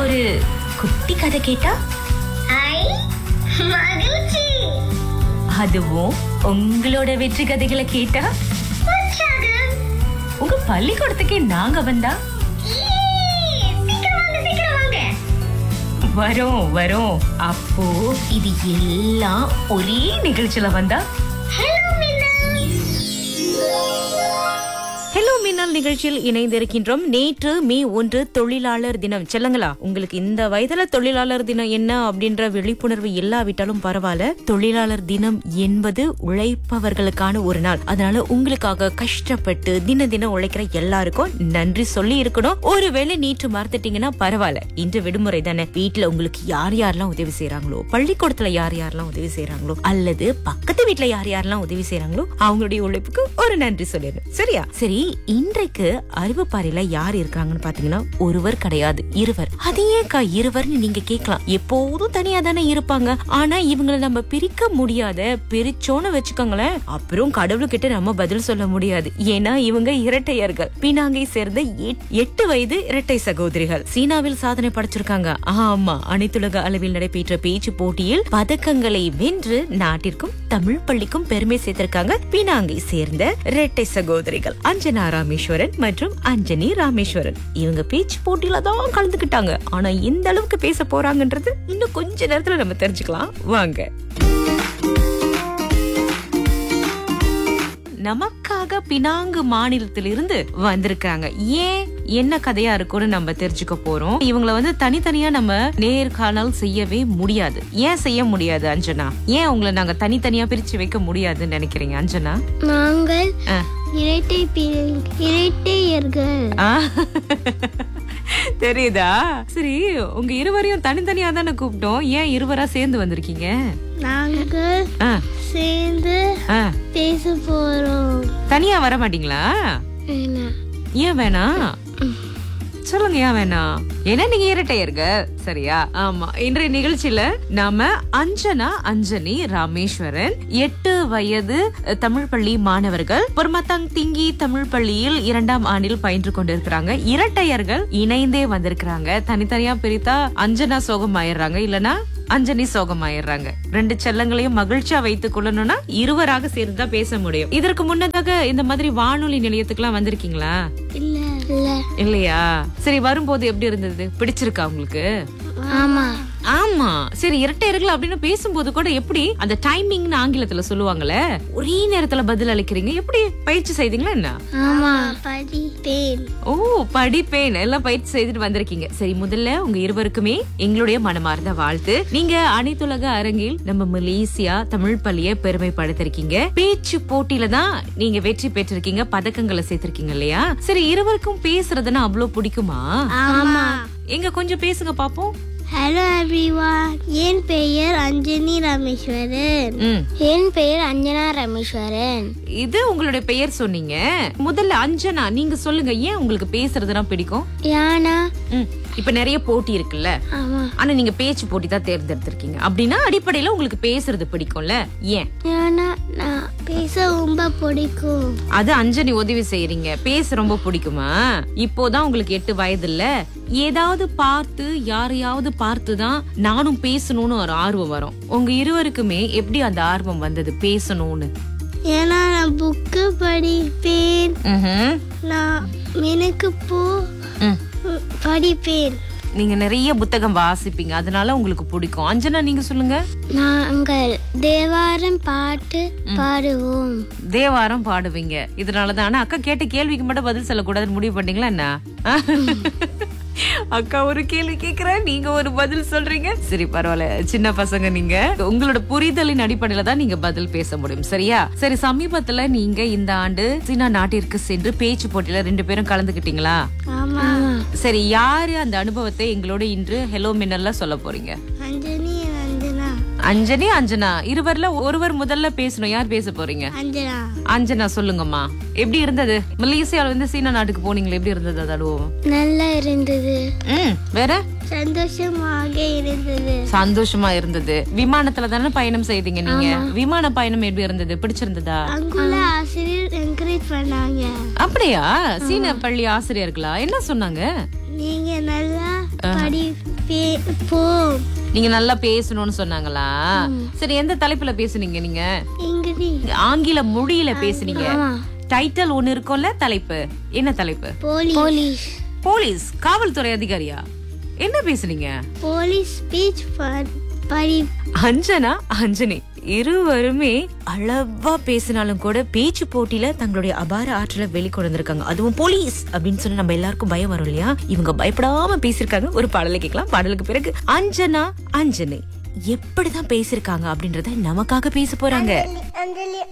ஒரு குட்டி கதை கேட்டா ஐ மகிழ்ச்சி அதுவும் உங்களோட வெற்றி கதைகளை கேட்டா உற்சாகம் உங்க பள்ளிக்கூடத்துக்கே நாங்க வந்தா ஈ, சீக்கிரம் வாங்க சீக்கிரம் வாங்க வரோம் வரோம் அப்போ இது எல்லாம் ஒரே நிகழ்ச்சியில வந்தா ஹலோ மின்னா ஹலோ மின்னல் நிகழ்ச்சியில் இணைந்திருக்கின்றோம் நேற்று மே ஒன்று தொழிலாளர் தினம் செல்லுங்களா உங்களுக்கு இந்த வயதுல தொழிலாளர் தினம் என்ன அப்படின்ற விழிப்புணர்வு இல்லாவிட்டாலும் பரவாயில்ல தொழிலாளர் தினம் என்பது உழைப்பவர்களுக்கான ஒரு நாள் அதனால உங்களுக்காக கஷ்டப்பட்டு தின தினம் உழைக்கிற எல்லாருக்கும் நன்றி சொல்லி இருக்கணும் ஒருவேளை நேற்று மறந்துட்டீங்கன்னா பரவாயில்ல இன்று விடுமுறை தானே வீட்டுல உங்களுக்கு யார் யாரெல்லாம் உதவி செய்றாங்களோ பள்ளிக்கூடத்துல யார் யாரெல்லாம் உதவி செய்றாங்களோ அல்லது பக்கத்து வீட்டுல யார் யாரெல்லாம் உதவி செய்றாங்களோ அவங்களுடைய உழைப்புக்கு ஒரு நன்றி சொல்லிடணும் சரியா சரி இன்றைக்கு அறிவுப்பாறையில யார் இருக்காங்கன்னு பாத்தீங்கன்னா ஒருவர் கிடையாது இருவர் அது ஏன்க்கா இருவர்னு நீங்க கேட்கலாம் எப்போதும் தனியா தானே இருப்பாங்க ஆனா இவங்கள நம்ம பிரிக்க முடியாத பிரிச்சோன்னு வச்சுக்கோங்களேன் அப்புறம் கடவுள்கிட்ட நம்ம பதில் சொல்ல முடியாது ஏன்னா இவங்க இரட்டையர்கள் பினாங்கை சேர்ந்த எட்- எட்டு வயது இரட்டை சகோதரிகள் சீனாவில் சாதனை படைச்சிருக்காங்க ஆமா அனைத்துலக அளவில் நடைபெற்ற பேச்சு போட்டியில் பதக்கங்களை வென்று நாட்டிற்கும் தமிழ் பள்ளிக்கும் பெருமை சேர்த்திருக்காங்க பினாங்கை சேர்ந்த இரட்டை சகோதரிகள் அஞ்சனா ராமேஸ்வரன் மற்றும் அஞ்சனி ராமேஸ்வரன் இவங்க பேச்சு போட்டியில தான் கலந்துக்கிட்டாங்க ஆனா இந்த அளவுக்கு பேச போறாங்கன்றது இன்னும் கொஞ்ச நேரத்துல நம்ம தெரிஞ்சுக்கலாம் வாங்க நமக்காக பினாங்கு மாநிலத்திலிருந்து வந்திருக்காங்க ஏன் என்ன கதையா இருக்கும்னு நம்ம தெரிஞ்சுக்க போறோம் இவங்கள வந்து தனித்தனியா நம்ம நேர்காணல் செய்யவே முடியாது ஏன் செய்ய முடியாது அஞ்சனா ஏன் உங்களை நாங்க தனித்தனியா பிரிச்சு வைக்க முடியாதுன்னு நினைக்கிறீங்க அஞ்சனா நாங்கள் ஆ. இரட்டை பி- இரட்டையர்கள் ஆ. தெரியுதா சரி உங்க இருவரையும் தனித்தனியா தானே கூப்பிட்டோம் ஏன் இருவரா சேர்ந்து வந்திருக்கீங்க நாங்கள் ஆ, சேர்ந்து ஆ. பேச போறோம் தனியா வர மாட்டீங்களா என்ன ஏன் வேணாம் சொல்லுங்க ஏன் வேணாம் ஏன்னா நீங்க இரட்டையர்க சரியா ஆமா இன்றைய நிகழ்ச்சியில நாம அஞ்சனா அஞ்சனி ராமேஸ்வரன் எட்டு வயது அஹ், தமிழ் பள்ளி மாணவர்கள் பொர்மத்தங் திங்கி தமிழ் பள்ளியில் இரண்டாம் ஆண்டில் பயின்று கொண்டிருக்கிறாங்க இரட்டையர்கள் இணைந்தே வந்திருக்கிறாங்க தனித்தனியா பிரித்தா அஞ்சனா சோகம் ஆயிடுறாங்க இல்லனா அஞ்சனி சோகம் ஆயிடுறாங்க ரெண்டு செல்லங்களையும் மகிழ்ச்சியா வைத்துக் கொள்ளணும்னா இருவராக சேர்ந்து தான் பேச முடியும் இதற்கு முன்னதாக இந்த மாதிரி வானொலி நிலையத்துக்குலாம் வந்திருக்கீங்களா இல்ல இல்ல இல்லையா சரி வரும்போது எப்படி இருந்தது பிடிச்சிருக்கா உங்களுக்கு ஆமா ஆமா சரி இரட்டையர்கள் அப்படின்னு பேசும்போது கூட எப்படி அந்த டைமிங்னு ஆங்கிலத்துல சொல்லுவாங்கல்ல ஒரே நேரத்துல பதில் அளிக்கிறீங்க எப்படி பயிற்சி செய்தீங்களா என்ன ஆமா படி பேன் ஓ படிப்பேன் எல்லாம் பயிற்சி செய்துட்டு வந்திருக்கீங்க சரி முதல்ல உங்க இருவருக்குமே எங்களுடைய மனமார்ந்த வாழ்த்து நீங்க அனைத்துலக அரங்கில் நம்ம மலேசியா தமிழ் பள்ளிய பெருமைப்படுத்திருக்கீங்க பேச்சு போட்டியில தான் நீங்க வெற்றி பெற்றிருக்கீங்க பதக்கங்களை சேர்த்திருக்கீங்க இல்லையா சரி இருவருக்கும் பேசுறதுன்னா அவ்வளவு பிடிக்குமா ஆமா எங்க கொஞ்சம் பேசுங்க பாப்போம் ஹலோ எவ்ரிவான் என் பெயர் அஞ்சனி ரமேஸ்வரன் ம் என் பெயர் அஞ்சனா ரமேஸ்வரன் இது உங்களுடைய பெயர் சொன்னீங்க முதல்ல அஞ்சனா நீங்க சொல்லுங்க ஏன் உங்களுக்கு பேசுறதுனா பிடிக்கும் யானா ம், இப்ப நிறைய போட்டி இருக்குல்ல ஆமா ஆனா நீங்க பேச்சு போட்டி தான் தேர்ந்தெடுத்திருக்கீங்க அப்படின்னா அடிப்படையில உங்களுக்கு பேசுறது பிடிக்கும்ல ஏன் யானா நான் பேச ரொம்ப பிடிக்கும் அது அஞ்சனி உதவி செய்யறீங்க பேச ரொம்ப பிடிக்குமா இப்போதான் உங்களுக்கு எட்டு வயது இல்ல ஏதாவது பார்த்து யாரையாவது பார்த்து தான் நானும் பேசணும்னு ஒரு ஆர்வம் வரும் உங்க இருவருக்குமே எப்படி அந்த ஆர்வம் வந்தது பேசணும்னு ஏன்னா நான் புக்கு படிப்பேன் ம்ஹும். நான் மினுக்கு பூ ம். படிப்பேன் நீங்க நிறைய புத்தகம் வாசிப்பீங்க அதனால உங்களுக்கு பிடிக்கும் அஞ்சனா நீங்க சொல்லுங்க நாங்கள் தேவாரம் பாட்டு பாடுவோம் தேவாரம் பாடுவீங்க இதனாலதான் ஆனா அக்கா கேட்ட கேள்விக்கு மட்டும் பதில் சொல்லக்கூடாதுன்னு முடிவு பண்ணீங்களா என்ன அக்கா ஒரு கேள்வி கேக்குறேன் நீங்க ஒரு பதில் சொல்றீங்க சரி பரவாயில்ல சின்ன பசங்க நீங்க உங்களோட புரிதலின் அடிப்படையில தான் நீங்க பதில் பேச முடியும் சரியா சரி சமீபத்துல நீங்க இந்த ஆண்டு சீனா நாட்டிற்கு சென்று பேச்சு போட்டியில ரெண்டு பேரும் கலந்துக்கிட்டீங்களா ஆமா சரி யாரு அந்த அனுபவத்தை எங்களோட இன்று ஹெலோ மின்னல்ல சொல்ல போறீங்க அஞ்சனி அஞ்சனா அஞ்சனி அஞ்சனா இருவர்ல ஒருவர் முதல்ல பேசணும் யார் பேச போறீங்க அஞ்சனா அஞ்சனா சொல்லுங்கம்மா எப்படி இருந்தது மலேசியால வந்து சீனா நாட்டுக்கு போனீங்களே எப்படி இருந்தது அது அனுபவம் நல்லா இருந்தது ம் வேற சந்தோஷமாக இருந்தது சந்தோஷமா இருந்தது விமானத்துல தானே பயணம் செய்தீங்க நீங்க விமான பயணம் எப்படி இருந்தது பிடிச்சிருந்ததா அங்குள்ள ஆசிரியர் என்கரேஜ் பண்ணாங்க அப்படியா சீன பள்ளி ஆசிரியர்களா என்ன சொன்னாங்க நீங்க நல்லா படிப்போம் நீங்க நல்லா பேசணும்னு சொன்னாங்களா சரி எந்த தலைப்புல பேசுனீங்க நீங்க இங்கிலீஷ் ஆங்கில மொழியில பேசுனீங்க ஆமா. டைட்டில் ஒண்ணு இருக்கும்ல தலைப்பு என்ன தலைப்பு போலீஸ் போலீஸ் போலீஸ் காவல்துறை அதிகாரியா என்ன பேசுனீங்க போலீஸ் ஸ்பீச் படி அஞ்சனா அஞ்சனி இருவருமே அளவா பேசினாலும் கூட பேச்சு போட்டியில தங்களுடைய அபார ஆற்றலை வெளிக்கொண்டு வந்திருக்காங்க அதுவும் போலீஸ் அப்படின்னு சொல்லி நம்ம எல்லாருக்கும் பயம் வரும் இல்லையா இவங்க பயப்படாம பேசியிருக்காங்க ஒரு பாடலை கேட்கலாம் பாடலுக்கு பிறகு அஞ்சனா அஞ்சனி எப்படிதான் பேசியிருக்காங்க அப்படின்றத நமக்காக பேச போறாங்க அஞ்சலி